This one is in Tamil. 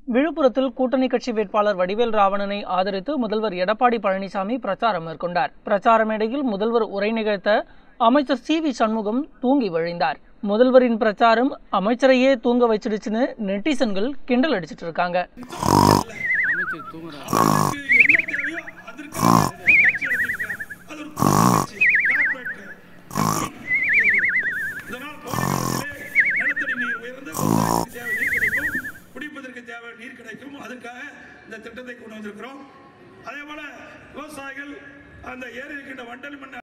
விழுப்புரத்தில் கூட்டணி கட்சி வேட்பாளர் வடிவேல் ராவணனை ஆதரித்து முதல்வர் எடப்பாடி பழனிசாமி பிரச்சாரம் மேற்கொண்டார் பிரச்சார மேடையில் முதல்வர் உரை நிகழ்த்த அமைச்சர் சி வி சண்முகம் தூங்கி விழுந்தார் முதல்வரின் பிரச்சாரம் அமைச்சரையே தூங்க வச்சிடுச்சுன்னு நெட்டிசன்கள் கிண்டல் அடிச்சிட்டு இருக்காங்க அமைச்சர் தூங்குறாரு இதனால் கோடை காலத்திலே நிலத்தடி நீர் உயர்ந்து விவசாயத்துக்கு தேவை நீர் கிடைக்கும் குடிப்பதற்கு தேவை நீர் கிடைக்கும் அதற்காக இந்த திட்டத்தை கொண்டு வந்திருக்கிறோம் அதே போல விவசாயிகள் அந்த ஏரி இருக்கின்ற வண்டல் மண்